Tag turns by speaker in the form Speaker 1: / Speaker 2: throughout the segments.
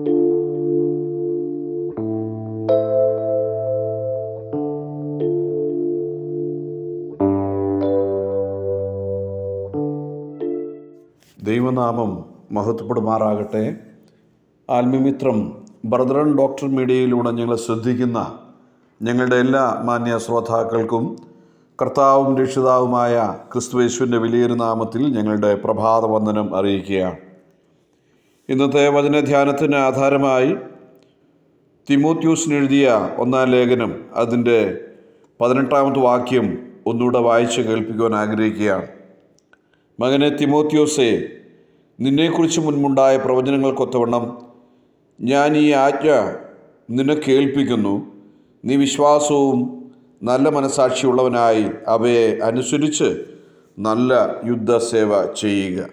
Speaker 1: ദൈവനാമം മഹത്വപ്പെടുമാറാകട്ടെ ആത്മമിത്രം brethren doctor മീഡിയയിലൂടെ ഞങ്ങളെ ശ്രദ്ധിക്കുന്ന ഞങ്ങളുടെ എല്ലാ മാന്യ ശ്രോതാക്കൾക്കും കർത്താവും രക്ഷിതാവുമായ ക്രിസ്തുവേശുവിൻ്റെ വലിയൊരു നാമത്തിൽ ഞങ്ങളുടെ പ്രഭാത വന്ദനം അറിയിക്കുകയാണ് ഇന്നത്തെ വചനധ്യാനത്തിന് ആധാരമായി തിമോത്യൂസിന് എഴുതിയ ഒന്നാം ലേഖനം അതിൻ്റെ പതിനെട്ടാമത്തെ വാക്യം ഒന്നുകൂടെ വായിച്ച് കേൾപ്പിക്കുവാൻ ആഗ്രഹിക്കുകയാണ് മകനെ തിമോത്യോസെ നിന്നെക്കുറിച്ച് മുൻപുണ്ടായ പ്രവചനങ്ങൾക്കൊത്തവണ്ണം ഞാൻ ഈ ആജ്ഞ നിനക്ക് കേൾപ്പിക്കുന്നു നീ വിശ്വാസവും നല്ല മനസാക്ഷിയുള്ളവനായി അവയെ അനുസരിച്ച് നല്ല യുദ്ധസേവ ചെയ്യുക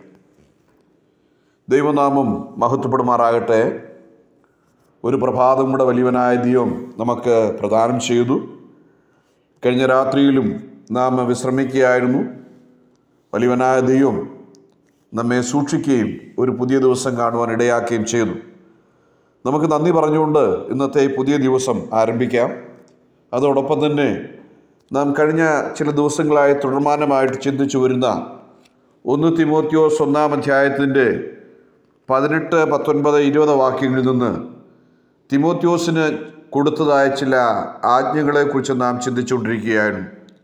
Speaker 1: ദൈവനാമം മഹത്വപ്പെടുമാറാകട്ടെ ഒരു പ്രഭാതം കൂടെ വലിയവനായ ദൈവം നമുക്ക് പ്രദാനം ചെയ്തു കഴിഞ്ഞ രാത്രിയിലും നാം വിശ്രമിക്കുകയായിരുന്നു വലിയവനായ ദൈവം നമ്മെ സൂക്ഷിക്കുകയും ഒരു പുതിയ ദിവസം കാണുവാൻ ഇടയാക്കുകയും ചെയ്തു നമുക്ക് നന്ദി പറഞ്ഞുകൊണ്ട് ഇന്നത്തെ ഈ പുതിയ ദിവസം ആരംഭിക്കാം അതോടൊപ്പം തന്നെ നാം കഴിഞ്ഞ ചില ദിവസങ്ങളായി തുടർമാനമായിട്ട് ചിന്തിച്ചു വരുന്ന ഒന്ന് തിമോത്യോസ് ഒന്നാം അധ്യായത്തിൻ്റെ പതിനെട്ട് പത്തൊൻപത് ഇരുപത് വാക്യങ്ങളിൽ നിന്ന് തിമോത്യോസിന് കൊടുത്തതായ ചില ആജ്ഞകളെക്കുറിച്ച് നാം ചിന്തിച്ചുകൊണ്ടിരിക്കുകയായിരുന്നു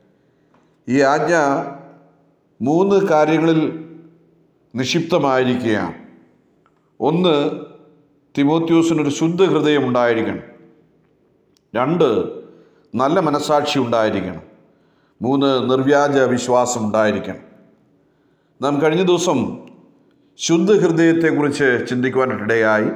Speaker 1: ഈ ആജ്ഞ മൂന്ന് കാര്യങ്ങളിൽ നിക്ഷിപ്തമായിരിക്കുകയാണ് ഒന്ന് തിമോത്യൂസിനൊരു ശുദ്ധ ഹൃദയം ഉണ്ടായിരിക്കണം രണ്ട് നല്ല മനസാക്ഷി ഉണ്ടായിരിക്കണം മൂന്ന് നിർവ്യാജ വിശ്വാസം ഉണ്ടായിരിക്കണം നാം കഴിഞ്ഞ ദിവസം ശുദ്ധ ഹൃദയത്തെക്കുറിച്ച് ചിന്തിക്കുവാനിടയായി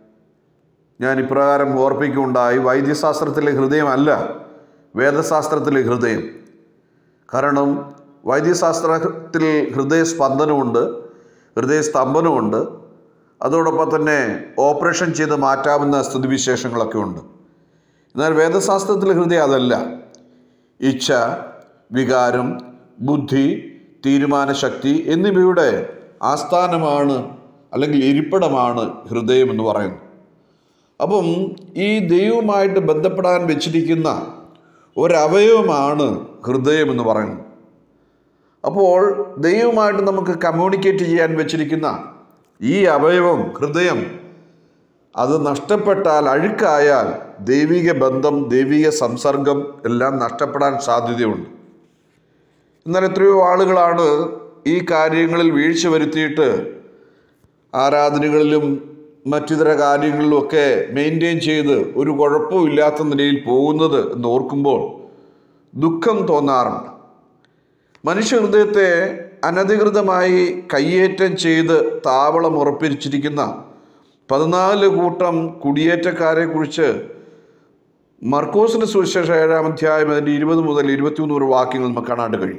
Speaker 1: ഞാൻ ഇപ്രകാരം ഓർപ്പിക്കുകയുണ്ടായി വൈദ്യശാസ്ത്രത്തിലെ ഹൃദയമല്ല വേദശാസ്ത്രത്തിലെ ഹൃദയം കാരണം വൈദ്യശാസ്ത്രത്തിൽ ഹൃദയസ്പന്ദനമുണ്ട് ഹൃദയസ്തംഭനമുണ്ട് അതോടൊപ്പം തന്നെ ഓപ്പറേഷൻ ചെയ്ത് മാറ്റാവുന്ന സ്ഥിതിവിശേഷങ്ങളൊക്കെ ഉണ്ട് എന്നാൽ വേദശാസ്ത്രത്തിലെ ഹൃദയം അതല്ല ഇച്ഛ വികാരം ബുദ്ധി തീരുമാനശക്തി എന്നിവയുടെ ആസ്ഥാനമാണ് അല്ലെങ്കിൽ ഇരിപ്പിടമാണ് ഹൃദയം എന്ന് പറയുന്നത് അപ്പം ഈ ദൈവവുമായിട്ട് ബന്ധപ്പെടാൻ വെച്ചിരിക്കുന്ന ഒരവയവമാണ് ഹൃദയം എന്ന് പറയുന്നത് അപ്പോൾ ദൈവവുമായിട്ട് നമുക്ക് കമ്മ്യൂണിക്കേറ്റ് ചെയ്യാൻ വെച്ചിരിക്കുന്ന ഈ അവയവം ഹൃദയം അത് നഷ്ടപ്പെട്ടാൽ അഴുക്കായാൽ ദൈവിക ബന്ധം ദൈവിക സംസർഗം എല്ലാം നഷ്ടപ്പെടാൻ സാധ്യതയുണ്ട് എന്നാൽ എത്രയോ ആളുകളാണ് ഈ കാര്യങ്ങളിൽ വീഴ്ച വരുത്തിയിട്ട് ആരാധനകളിലും മറ്റിതര കാര്യങ്ങളിലുമൊക്കെ മെയിൻറ്റെയിൻ ചെയ്ത് ഒരു കുഴപ്പവും ഇല്ലാത്ത നിലയിൽ പോകുന്നത് എന്ന് ഓർക്കുമ്പോൾ ദുഃഖം തോന്നാറുണ്ട് മനുഷ്യഹൃദയത്തെ അനധികൃതമായി കയ്യേറ്റം ചെയ്ത് താവളം ഉറപ്പിച്ചിരിക്കുന്ന പതിനാല് കൂട്ടം കുടിയേറ്റക്കാരെക്കുറിച്ച് മർക്കോസിൻ്റെ സുവിശേഷ ഏഴാം അധ്യായം അതിൻ്റെ ഇരുപത് മുതൽ ഇരുപത്തിമൂന്ന് വരെ വാക്യങ്ങൾ നമുക്ക് കാണാണ്ട് കഴിയും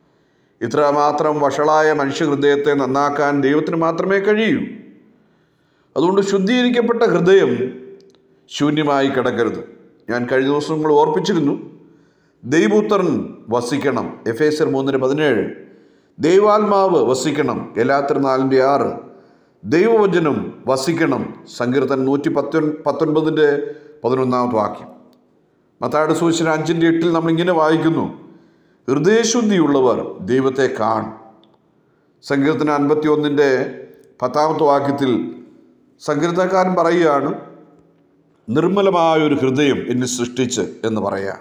Speaker 1: ഇത്രമാത്രം വഷളായ മനുഷ്യഹൃദയത്തെ നന്നാക്കാൻ ദൈവത്തിന് മാത്രമേ കഴിയൂ അതുകൊണ്ട് ശുദ്ധീകരിക്കപ്പെട്ട ഹൃദയം ശൂന്യമായി കിടക്കരുത് ഞാൻ കഴിഞ്ഞ ദിവസങ്ങൾ ഓർപ്പിച്ചിരുന്നു ദൈവപുത്രൻ വസിക്കണം എഫ് എസ് മൂന്നിന് പതിനേഴ് ദൈവാത്മാവ് വസിക്കണം ഗലാത്തർ നാലിൻ്റെ ആറ് ദൈവവചനം വസിക്കണം സങ്കീർത്തൻ നൂറ്റി പത്തൊൻ പത്തൊൻപതിൻ്റെ പതിനൊന്നാമത്തെ വാക്യം മത്തായുടെ സൂചന അഞ്ചിൻ്റെ എട്ടിൽ നമ്മളിങ്ങനെ വായിക്കുന്നു ഹൃദയശുദ്ധിയുള്ളവർ ദൈവത്തെ കാണും സങ്കീർത്തന അൻപത്തി ഒന്നിൻ്റെ പത്താമത്തെ വാക്യത്തിൽ സങ്കീർത്തനക്കാരൻ പറയുകയാണ് നിർമ്മലമായൊരു ഹൃദയം എന്നെ സൃഷ്ടിച്ച് എന്ന് പറയാം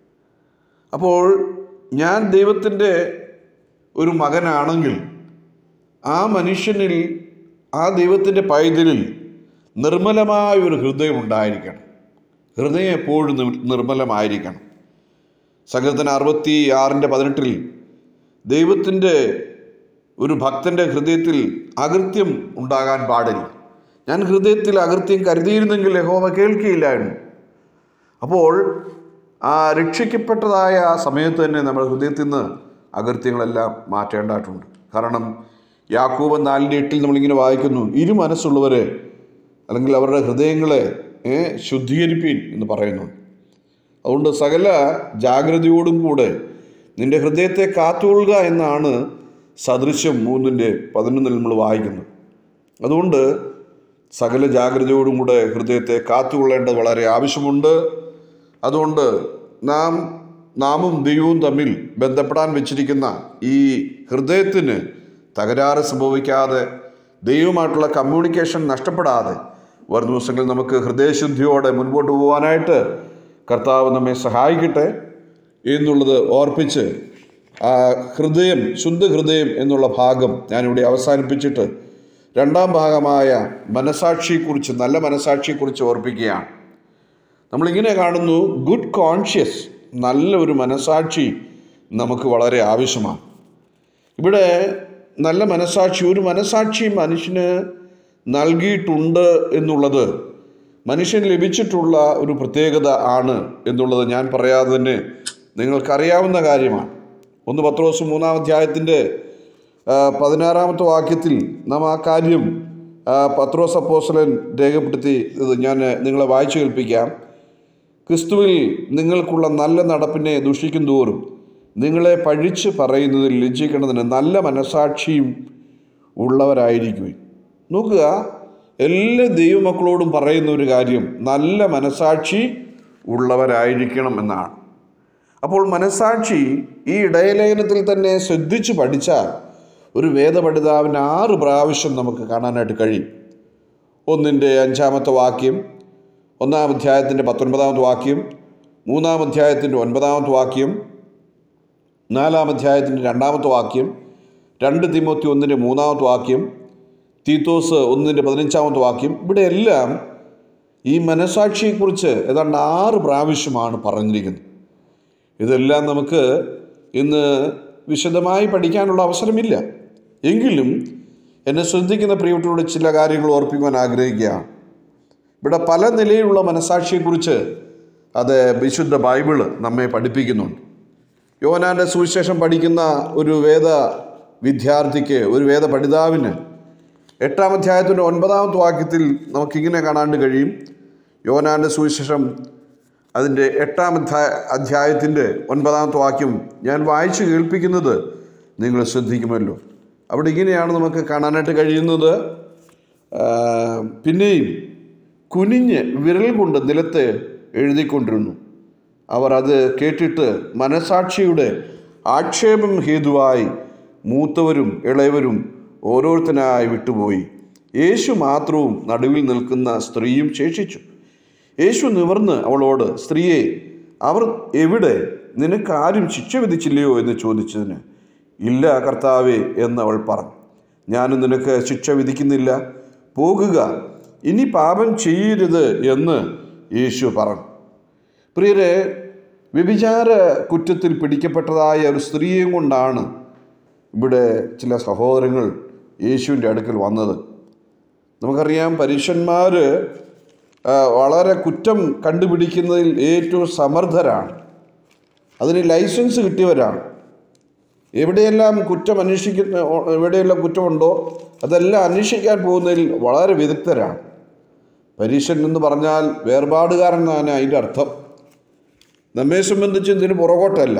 Speaker 1: അപ്പോൾ ഞാൻ ദൈവത്തിൻ്റെ ഒരു മകനാണെങ്കിൽ ആ മനുഷ്യനിൽ ആ ദൈവത്തിൻ്റെ പൈതലിൽ നിർമ്മലമായ ഒരു ഹൃദയം ഉണ്ടായിരിക്കണം ഹൃദയം എപ്പോഴും നിർ- നിർമ്മലമായിരിക്കണം സങ്കീർത്തന അറുപത്തി ആറിൻ്റെ പതിനെട്ടിൽ ദൈവത്തിൻ്റെ ഒരു ഭക്തൻ്റെ ഹൃദയത്തിൽ അകൃത്യം ഉണ്ടാകാൻ പാടില്ല ഞാൻ ഹൃദയത്തിൽ അകൃത്യം കരുതിയിരുന്നെങ്കിൽ യഹോവ കേൾക്കുകയില്ലായിരുന്നു അപ്പോൾ ആ രക്ഷിക്കപ്പെട്ടതായ ആ സമയത്ത് തന്നെ നമ്മുടെ ഹൃദയത്തിൽ നിന്ന് അകൃത്യങ്ങളെല്ലാം മാറ്റേണ്ടതായിട്ടുണ്ട് കാരണം യാക്കൂബ് നാലിൻ്റെ എട്ടിൽ നമ്മളിങ്ങനെ വായിക്കുന്നു ഇരു മനസ്സുള്ളവരെ അല്ലെങ്കിൽ അവരുടെ ഹൃദയങ്ങളെ ഏ, ശുദ്ധീകരിപ്പീൻ എന്ന് പറയുന്നു അതുകൊണ്ട് സകല ജാഗ്രതയോടും കൂടെ നിന്റെ ഹൃദയത്തെ കാത്തുകൊള്ളുക എന്നാണ് സദൃശ്യം മൂന്നിൻ്റെ പതിനൊന്നിൽ നമ്മൾ വായിക്കുന്നത് അതുകൊണ്ട് സകല ജാഗ്രതയോടും കൂടെ ഹൃദയത്തെ കാത്തുകൊള്ളേണ്ടത് വളരെ ആവശ്യമുണ്ട് അതുകൊണ്ട് നാം നാമും ദൈവവും തമ്മിൽ ബന്ധപ്പെടാൻ വെച്ചിരിക്കുന്ന ഈ ഹൃദയത്തിന് തകരാറ് സംഭവിക്കാതെ ദൈവമായിട്ടുള്ള കമ്മ്യൂണിക്കേഷൻ നഷ്ടപ്പെടാതെ വരും ദിവസങ്ങളിൽ നമുക്ക് ഹൃദയശുദ്ധിയോടെ മുൻപോട്ട് പോകാനായിട്ട് കർത്താവ് നമ്മെ സഹായിക്കട്ടെ എന്നുള്ളത് ഓർപ്പിച്ച് ആ ഹൃദയം ശുദ്ധ ഹൃദയം എന്നുള്ള ഭാഗം ഞാനിവിടെ അവസാനിപ്പിച്ചിട്ട് രണ്ടാം ഭാഗമായ മനസാക്ഷിയെക്കുറിച്ച് നല്ല മനസാക്ഷിയെക്കുറിച്ച് ഓർപ്പിക്കുകയാണ് നമ്മളിങ്ങനെ കാണുന്നു ഗുഡ് കോൺഷ്യസ് നല്ല ഒരു മനസാക്ഷി നമുക്ക് വളരെ ആവശ്യമാണ് ഇവിടെ നല്ല മനസാക്ഷി ഒരു മനസാക്ഷി മനുഷ്യന് നൽകിയിട്ടുണ്ട് എന്നുള്ളത് മനുഷ്യന് ലഭിച്ചിട്ടുള്ള ഒരു പ്രത്യേകത ആണ് എന്നുള്ളത് ഞാൻ പറയാതെ തന്നെ നിങ്ങൾക്കറിയാവുന്ന കാര്യമാണ് ഒന്ന് പത്രോസ് മൂന്നാം അധ്യായത്തിൻ്റെ ആ, പതിനാറാമത്തെ വാക്യത്തിൽ നാം ആ കാര്യം ആ, പത്രോസ് അപ്പോസ്തലൻ രേഖപ്പെടുത്തി ഇത് ഞാൻ നിങ്ങളെ വായിച്ചു കേൾപ്പിക്കാം ക്രിസ്തുവിൽ നിങ്ങൾക്കുള്ള നല്ല നടപ്പിനെ ദുഷിക്കും തോറും നിങ്ങളെ പഴിച്ച് പറയുന്നതിൽ ലജ്ജിക്കേണ്ടതിന് നല്ല മനസാക്ഷിയും ഉള്ളവരായിരിക്കും നോക്കുക എല്ലാ ദൈവമക്കളോടും പറയുന്ന ഒരു കാര്യം നല്ല മനസാക്ഷി ഉള്ളവരായിരിക്കണം എന്നാണ് അപ്പോൾ മനസാക്ഷി ഈ ഇടയലേഖനത്തിൽ തന്നെ ശ്രദ്ധിച്ച് പഠിച്ചാൽ ഒരു വേദപഠിതാവിന് ആറ് പ്രാവശ്യം നമുക്ക് കാണാനായിട്ട് കഴിയും ഒന്നിൻ്റെ അഞ്ചാമത്തെ വാക്യം ഒന്നാം അധ്യായത്തിൻ്റെ പത്തൊൻപതാമത്തെ വാക്യം മൂന്നാം അധ്യായത്തിൻ്റെ ഒൻപതാമത്തെ വാക്യം നാലാം അധ്യായത്തിൻ്റെ രണ്ടാമത്തെ വാക്യം രണ്ട് തിമോത്തി ഒന്നിൻ്റെ മൂന്നാമത്തെ വാക്യം തീത്തോസ് ഒന്നിൻ്റെ പതിനഞ്ചാമത്തെ വാക്യം ഇവിടെ എല്ലാം ഈ മനസാക്ഷിയെക്കുറിച്ച് ഏതാണ്ട് ആറ് പ്രാവശ്യമാണ് പറഞ്ഞിരിക്കുന്നത് ഇതെല്ലാം നമുക്ക് ഇന്ന് വിശദമായി പഠിക്കാനുള്ള അവസരമില്ല എങ്കിലും എന്നെ ശ്രദ്ധിക്കുന്ന പ്രിയപ്പെട്ടവരോട് ചില കാര്യങ്ങൾ ഓർപ്പിക്കുവാൻ ആഗ്രഹിക്കുകയാണ് ഇവിടെ പല നിലയിലുള്ള മനസാക്ഷിയെക്കുറിച്ച് അത് വിശുദ്ധ ബൈബിള് നമ്മെ പഠിപ്പിക്കുന്നുണ്ട് യോനാൻ്റെ സുവിശേഷം പഠിക്കുന്ന ഒരു വേദ വിദ്യാർത്ഥിക്ക് ഒരു വേദ പഠിതാവിന് എട്ടാം അധ്യായത്തിൻ്റെ ഒൻപതാമത്തെ വാക്യത്തിൽ നമുക്കിങ്ങനെ കാണാണ്ട് കഴിയും യോനാൻ്റെ സുവിശേഷം അതിൻ്റെ എട്ടാം അധ്യായ അധ്യായത്തിൻ്റെ ഒൻപതാമത്തെ വാക്യം ഞാൻ വായിച്ചു കേൾപ്പിക്കുന്നത് നിങ്ങൾ ശ്രദ്ധിക്കുമല്ലോ അവിടെ ഇങ്ങനെയാണ് നമുക്ക് കാണാനായിട്ട് കഴിയുന്നത് ആ, പിന്നെയും കുനിഞ്ഞ് വിരൽ കൊണ്ട് നിലത്ത് എഴുതിക്കൊണ്ടിരുന്നു അവർ അത് കേട്ടിട്ട് മനസാക്ഷിയുടെ ആക്ഷേപം ഹേതുവായി മൂത്തവരും ഇളയവരും ഓരോരുത്തനായി വിട്ടുപോയി യേശു മാത്രവും നടുവിൽ നിൽക്കുന്ന സ്ത്രീയും ശേഷിച്ചു യേശു നിവർന്ന് അവളോട് സ്ത്രീയെ അവർ എവിടെ നിനക്ക് ആരും ശിക്ഷ വിധിച്ചില്ലയോ എന്ന് ചോദിച്ചതിന് ഇല്ല കർത്താവേ എന്ന് അവൾ പറഞ്ഞു ഞാനും നിനക്ക് ശിക്ഷ വിധിക്കുന്നില്ല പോകുക ഇനി പാപം ചെയ്യരുത് എന്ന് യേശു പറഞ്ഞു പ്രിയരെ വ്യഭിചാര കുറ്റത്തിൽ പിടിക്കപ്പെട്ടതായ ഒരു സ്ത്രീയെയും കൊണ്ടാണ് ഇവിടെ ചില സഹോദരങ്ങൾ യേശുവിൻ്റെ അടുക്കൽ വന്നത് നമുക്കറിയാം പരീക്ഷന്മാർ വളരെ കുറ്റം കണ്ടുപിടിക്കുന്നതിൽ ഏറ്റവും സമർത്ഥരാണ് അതിന് ലൈസൻസ് കിട്ടിയവരാണ് എവിടെയെല്ലാം കുറ്റം അന്വേഷിക്കുന്ന എവിടെയെല്ലാം കുറ്റമുണ്ടോ അതെല്ലാം അന്വേഷിക്കാൻ പോകുന്നതിൽ വളരെ വിദഗ്ധരാണ് പരീക്ഷൻ എന്ന് പറഞ്ഞാൽ വേർപാടുകാരൻ എന്നാണ് അതിൻ്റെ അർത്ഥം നമ്മെ സംബന്ധിച്ച് ഇതിന് പുറകോട്ടല്ല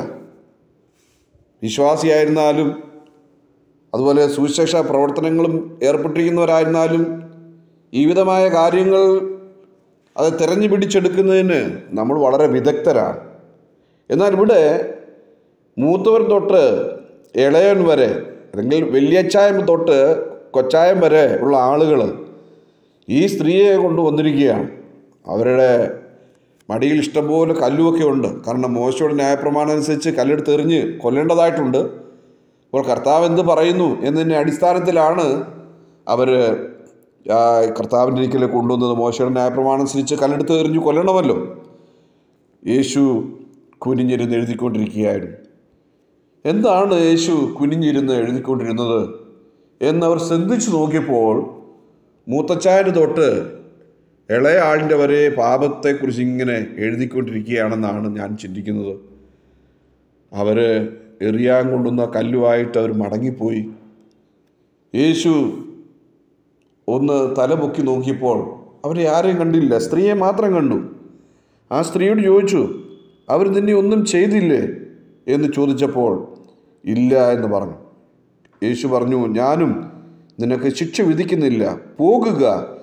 Speaker 1: വിശ്വാസിയായിരുന്നാലും അതുപോലെ സുവിശേഷ പ്രവർത്തനങ്ങളും ഏർപ്പെട്ടിരിക്കുന്നവരായിരുന്നാലും ഈ വിധമായ കാര്യങ്ങൾ അത് തിരഞ്ഞു പിടിച്ചെടുക്കുന്നതിന് നമ്മൾ വളരെ വിദഗ്ധരാണ് എന്നാൽ ഇവിടെ മൂത്തവർ തൊട്ട് ഇളയൻ വരെ അല്ലെങ്കിൽ വലിയച്ചായം തൊട്ട് കൊച്ചായം വരെ ഉള്ള ആളുകൾ ഈ സ്ത്രീയെ കൊണ്ടുവന്നിരിക്കുകയാണ് അവരുടെ മടിയിൽ ഇഷ്ടംപോലെ കല്ലുമൊക്കെ ഉണ്ട് കാരണം മോശയുടെ ന്യായപ്രമാണം അനുസരിച്ച് കല്ലെടുത്ത് എറിഞ്ഞ് കൊല്ലേണ്ടതായിട്ടുണ്ട് അപ്പോൾ കർത്താവ് എന്ത് പറയുന്നു എന്നതിൻ്റെ അടിസ്ഥാനത്തിലാണ് അവർ കർത്താവിൻ്റെ ഇരിക്കൽ കൊണ്ടുവന്നത് മോശയുടെ ന്യായപ്രമാണം അനുസരിച്ച് കല്ലെടുത്ത് എറിഞ്ഞ് കൊല്ലണമല്ലോ യേശു കുനിഞ്ഞിരുന്ന് എഴുതിക്കൊണ്ടിരിക്കുകയായിരുന്നു എന്താണ് യേശു കുനിഞ്ഞിരുന്ന് എഴുതിക്കൊണ്ടിരുന്നത് എന്നവർ ശ്രദ്ധിച്ചു നോക്കിയപ്പോൾ മൂത്തച്ചായന് തൊട്ട് ഇളയ ആളിൻ്റെ വരെ പാപത്തെക്കുറിച്ച് ഇങ്ങനെ എഴുതിക്കൊണ്ടിരിക്കുകയാണെന്നാണ് ഞാൻ ചിന്തിക്കുന്നത് അവർ എറിയാൻ കൊണ്ടുവന്ന കല്ലുമായിട്ട് അവർ മടങ്ങിപ്പോയി യേശു ഒന്ന് തലപൊക്കി നോക്കിയപ്പോൾ അവരെ ആരെയും കണ്ടില്ല സ്ത്രീയെ മാത്രം കണ്ടു ആ സ്ത്രീയോട് ചോദിച്ചു അവർ നിന്നെ ഒന്നും ചെയ്തില്ലേ എന്ന് ചോദിച്ചപ്പോൾ ഇല്ല എന്ന് പറഞ്ഞു യേശു പറഞ്ഞു ഞാനും നിനക്ക് ശിക്ഷ വിധിക്കുന്നില്ല പോകുക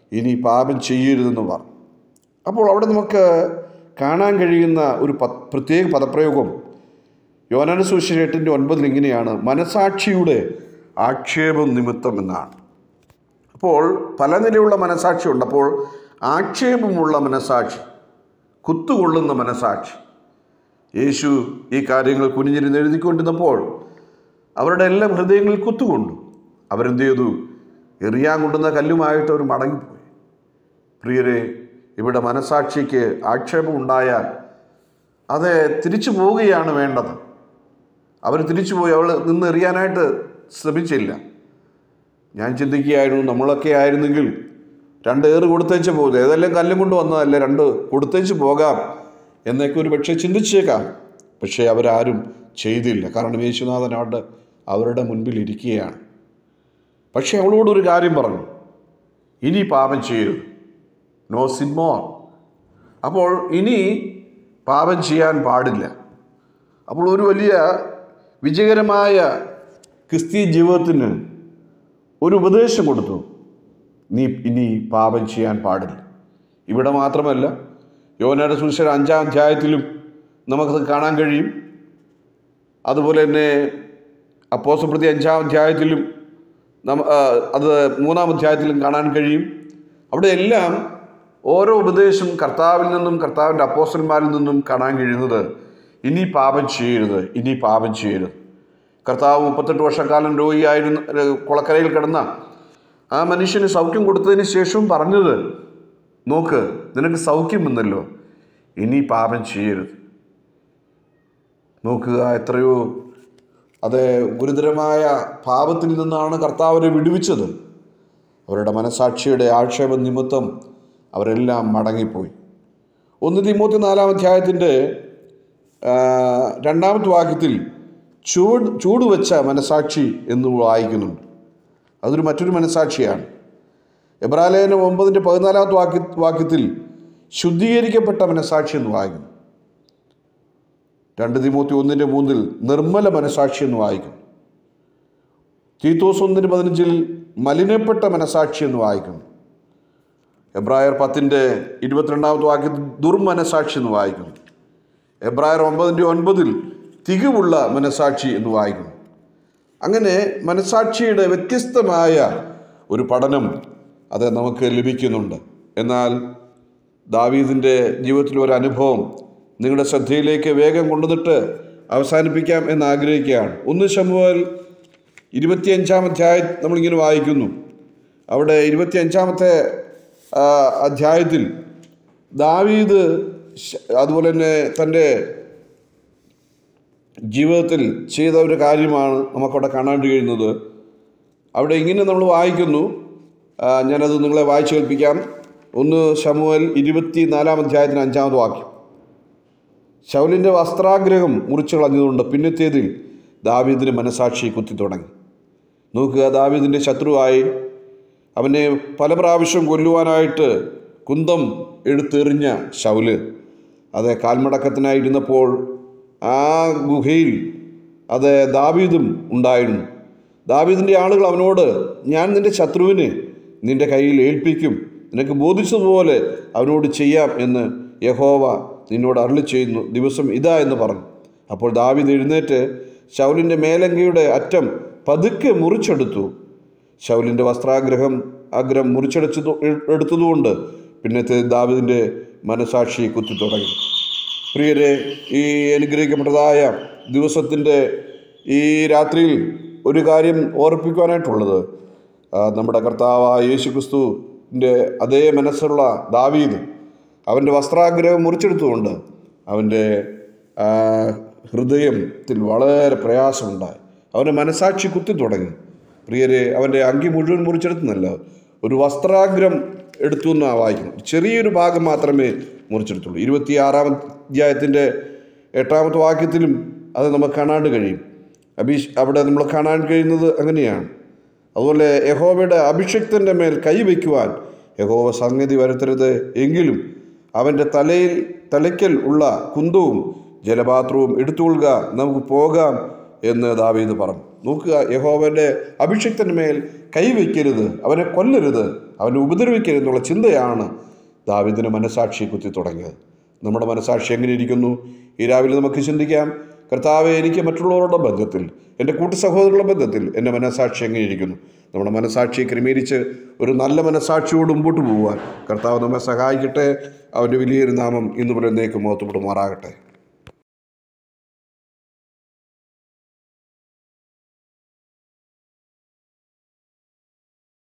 Speaker 1: ഇനി പാപം ചെയ്യരുതെന്ന് പറഞ്ഞു അപ്പോൾ അവിടെ നമുക്ക് കാണാൻ കഴിയുന്ന ഒരു പ പ്രത്യേക പദപ്രയോഗം യോനാന സുവിശേഷം എട്ടിൻ്റെ ഒൻപതിൽ ഇങ്ങനെയാണ് മനസാക്ഷിയുടെ ആക്ഷേപം നിമിത്തം എന്നാണ് അപ്പോൾ പല നിലയുള്ള മനസാക്ഷിയുണ്ട് അപ്പോൾ ആക്ഷേപമുള്ള മനസാക്ഷി കുത്തുകൊള്ളുന്ന മനസാക്ഷി യേശു ഈ കാര്യങ്ങൾ കുനിഞ്ഞിരുന്ന് എഴുതിക്കൊണ്ടിരുന്നപ്പോൾ അവരുടെ എല്ലാം ഹൃദയങ്ങളിൽ കുത്തുകൊണ്ടു അവരെന്ത് ചെയ്തു എറിയാൻ കൊണ്ടുന്ന കല്ലുമായിട്ട് അവർ മടങ്ങിപ്പോയി പ്രിയരെ ഇവിടെ മനസാക്ഷിക്ക് ആക്ഷേപം ഉണ്ടായാൽ അത് തിരിച്ചു പോവുകയാണ് വേണ്ടത് അവർ തിരിച്ചു പോയി അവൾ നിന്ന് എറിയാനായിട്ട് ശ്രമിച്ചില്ല ഞാൻ ചിന്തിക്കുകയായിരുന്നു നമ്മളൊക്കെ ആയിരുന്നെങ്കിൽ രണ്ട് ഏറ് കൊടുത്തേച്ച് പോകും ഏതെല്ലാം കല്ലും കൊണ്ട് വന്നതല്ലേ രണ്ട് കൊടുത്തേച്ച് പോകാം എന്നൊക്കെ ഒരു പക്ഷേ ചിന്തിച്ചേക്കാം പക്ഷേ അവരാരും ചെയ്തില്ല കാരണം യേശുനാഥൻ അവിടെ അവരുടെ മുൻപിൽ ഇരിക്കുകയാണ് പക്ഷേ അവളോട് ഒരു കാര്യം പറഞ്ഞു ഇനി പാപം ചെയ്യരുത് നോ സിൻ മോർ അപ്പോൾ ഇനി പാപം ചെയ്യാൻ പാടില്ല അപ്പോൾ ഒരു വലിയ വിജയകരമായ ക്രിസ്തീയ ജീവിതത്തിന് ഒരു ഉപദേശം കൊടുത്തു നീ ഇനി പാപം ചെയ്യാൻ പാടില്ല ഇവിടെ മാത്രമല്ല യോനയുടെ സുവിശേഷം അഞ്ചാം അധ്യായത്തിലും നമുക്കത് കാണാൻ കഴിയും അതുപോലെ തന്നെ അപ്പോസപ്രതി അഞ്ചാം അധ്യായത്തിലും നമ്മ ആ, അത് മൂന്നാം അധ്യായത്തിലും കാണാൻ കഴിയും അവിടെ എല്ലാം ഓരോ ഉപദേശം കർത്താവിൽ നിന്നും കർത്താവിൻ്റെ അപ്പോസ്റ്റന്മാരിൽ നിന്നും കാണാൻ കഴിയുന്നത് ഇനി പാപം ചെയ്യരുത് ഇനി പാപം ചെയ്യരുത് കർത്താവ് മുപ്പത്തെട്ട് വർഷക്കാലം രോഗിയായിരുന്ന ഏഹ്, കുളക്കരയിൽ കിടന്ന ആ മനുഷ്യന് സൗഖ്യം കൊടുത്തതിന് ശേഷവും പറഞ്ഞത് നോക്ക് നിനക്ക് സൗഖ്യം വന്നല്ലോ ഇനി പാപം ചെയ്യരുത് നോക്കുക എത്രയോ അത് ഗുരുതരമായ പാപത്തിൽ നിന്നാണ് കർത്താവരെ വിടുവിച്ചത് അവരുടെ മനസാക്ഷിയുടെ ആക്ഷേപ നിമിത്തം അവരെല്ലാം മടങ്ങിപ്പോയി ഒന്ന് തിമൂത്തി നാലാം അധ്യായത്തിൻ്റെ ആ, രണ്ടാമത്തെ വാക്യത്തിൽ ചൂട് ചൂടുവെച്ച മനസാക്ഷി എന്ന് വായിക്കുന്നുണ്ട് അതൊരു മറ്റൊരു മനസാക്ഷിയാണ് എബ്രാലേഖനം ഒമ്പതിൻ്റെ പതിനാലാമത്തെ വാക്യ വാക്യത്തിൽ ശുദ്ധീകരിക്കപ്പെട്ട മനസാക്ഷി എന്ന് വായിക്കുന്നു രണ്ട് തിമൂത്തി ഒന്നിൻ്റെ മൂന്നിൽ നിർമ്മല മനസാക്ഷി എന്ന് വായിക്കുന്നു തീത്തോസ് ഒന്നിന് പതിനഞ്ചിൽ മലിനപ്പെട്ട മനസാക്ഷി എന്ന് വായിക്കുന്നു എബ്രായർ പത്തിൻ്റെ ഇരുപത്തിരണ്ടാമത്തെ വാക്യത്തിൽ ദുർമനസാക്ഷി എന്ന് വായിക്കുന്നു എബ്രായർ ഒമ്പതിൻ്റെ ഒൻപതിൽ തികവുള്ള മനസാക്ഷി എന്ന് വായിക്കുന്നു അങ്ങനെ മനസാക്ഷിയുടെ വ്യത്യസ്തമായ ഒരു പഠനം അത് നമുക്ക് ലഭിക്കുന്നുണ്ട് എന്നാൽ ദാവീദിൻ്റെ ജീവിതത്തിൽ ഒരു അനുഭവം നിങ്ങളുടെ ശ്രദ്ധയിലേക്ക് വേഗം കൊണ്ടുവന്നിട്ട് അവസാനിപ്പിക്കാം എന്ന് ആഗ്രഹിക്കുകയാണ് ഒന്ന് ശമുവൽ ഇരുപത്തിയഞ്ചാം അധ്യായം നമ്മളിങ്ങനെ വായിക്കുന്നു അവിടെ ഇരുപത്തിയഞ്ചാമത്തെ ആ, അധ്യായത്തിൽ ദാവീദ് ശ- അതുപോലെ തന്നെ തൻ്റെ ജീവിതത്തിൽ ചെയ്ത ഒരു കാര്യമാണ് നമുക്കവിടെ കാണാൻ കഴിയുന്നത് അവിടെ ഇങ്ങനെ നമ്മൾ വായിക്കുന്നു ആ, ഞാനത് നിങ്ങളെ വായിച്ചു കേൾപ്പിക്കാം ഒന്ന് ശമുവൽ ഇരുപത്തി നാലാം അധ്യായത്തിന് അഞ്ചാമത് വാക്യം ശൗലിൻ്റെ വസ്ത്രാഗ്രഹം മുറിച്ചു കളഞ്ഞതുകൊണ്ട് പിന്നത്തേതിൽ ദാവീദിന് മനസാക്ഷി കുത്തി തുടങ്ങി നോക്കുക ദാവീദിൻ്റെ ശത്രുവായി അവനെ പല പ്രാവശ്യം കൊല്ലുവാനായിട്ട് കുന്തം എടുത്തെറിഞ്ഞ ശൗല് അത് കാൽമടക്കത്തിനായിരുന്നപ്പോൾ ആ ഗുഹയിൽ അത് ദാവീദും ഉണ്ടായിരുന്നു ദാവീദിൻ്റെ ആളുകൾ അവനോട് ഞാൻ നിന്റെ ശത്രുവിനെ നിന്റെ കയ്യിൽ ഏൽപ്പിക്കും നിനക്ക് ബോധിച്ചതുപോലെ അവനോട് ചെയ്യാം എന്ന് യഹോവ നിന്നോട് അരുളി ചെയ്യുന്നു ദിവസം ഇതാ എന്ന് പറഞ്ഞു അപ്പോൾ ദാവീദ് എഴുന്നേറ്റ് ശൗലിൻ്റെ മേലങ്കയുടെ അറ്റം പതുക്കെ മുറിച്ചെടുത്തു ശൗലിൻ്റെ വസ്ത്രാഗ്രഹം ആഗ്രഹം മുറിച്ചെടുച്ചത് എടുത്തതുകൊണ്ട് പിന്നത്തെ ദാവിദിൻ്റെ മനസാക്ഷി കുത്തി തുടങ്ങി പ്രിയരെ ഈ അനുഗ്രഹിക്കപ്പെട്ടതായ ദിവസത്തിൻ്റെ ഈ രാത്രിയിൽ ഒരു കാര്യം ഓർപ്പിക്കുവാനായിട്ടുള്ളത് ആ, നമ്മുടെ കർത്താവായ യേശു ക്രിസ്തുവിൻ്റെ അതേ മനസ്സുള്ള ദാവീദ് അവൻ്റെ വസ്ത്രാഗ്രഹം മുറിച്ചെടുത്തുകൊണ്ട് അവൻ്റെ ആ, ഹൃദയത്തിൽ വളരെ പ്രയാസമുണ്ടായി അവൻ്റെ മനസാക്ഷി കുത്തി തുടങ്ങി പ്രിയരെ അവൻ്റെ അങ്കി മുഴുവൻ മുറിച്ചെടുത്തുന്നല്ല ഒരു വസ്ത്രാഗ്രം എടുത്തു എന്നാണ് വായിക്കുന്നത് ചെറിയൊരു ഭാഗം മാത്രമേ മുറിച്ചെടുത്തുള്ളൂ ഇരുപത്തിയാറാം അധ്യായത്തിൻ്റെ എട്ടാമത്തെ വാക്യത്തിലും അത് നമുക്ക് കാണാണ്ട് കഴിയും അഭീഷ് അവിടെ നമ്മൾ കാണാൻ കഴിയുന്നത് അങ്ങനെയാണ് അതുപോലെ യഹോവയുടെ അഭിഷിക്തൻ്റെ മേൽ കൈവയ്ക്കുവാൻ യഹോവ സംഗതി വരുത്തരുത് എങ്കിലും അവൻ്റെ തലയിൽ തലയ്ക്കൽ ഉള്ള കുന്തവും ജലപാത്രവും എടുത്തുകൊള്ളുക നമുക്ക് പോകാം എന്ന് ദാവീദ് പറഞ്ഞു നോക്കുക യഹോവൻ്റെ അഭിഷിക്തൻ്റെ മേൽ കൈവയ്ക്കരുത് അവനെ കൊല്ലരുത് അവനെ ഉപദ്രവിക്കരുത് എന്നുള്ള ചിന്തയാണ് ദാവിദിന് മനസാക്ഷി കുത്തി തുടങ്ങിയത് നമ്മുടെ മനസാക്ഷി എങ്ങനെ ഇരിക്കുന്നു ഈ രാവിലെ നമുക്ക് ചിന്തിക്കാം കർത്താവെ എനിക്ക് മറ്റുള്ളവരുടെ ബന്ധത്തിൽ എൻ്റെ കൂട്ടു സഹോദരങ്ങളുടെ ബന്ധത്തിൽ എൻ്റെ മനസാക്ഷി എങ്ങനെ ഇരിക്കുന്നു നമ്മുടെ മനസാക്ഷിയെ ക്രമീകരിച്ച് ഒരു നല്ല മനസാക്ഷിയോട് മുമ്പോട്ട് പോകുവാൻ കർത്താവ് നമ്മെ സഹായിക്കട്ടെ അവൻ്റെ വലിയൊരു നാമം ഇന്ന് പോലെ എന്നേക്ക് മുഖത്തുപെടുമാറാകട്ടെ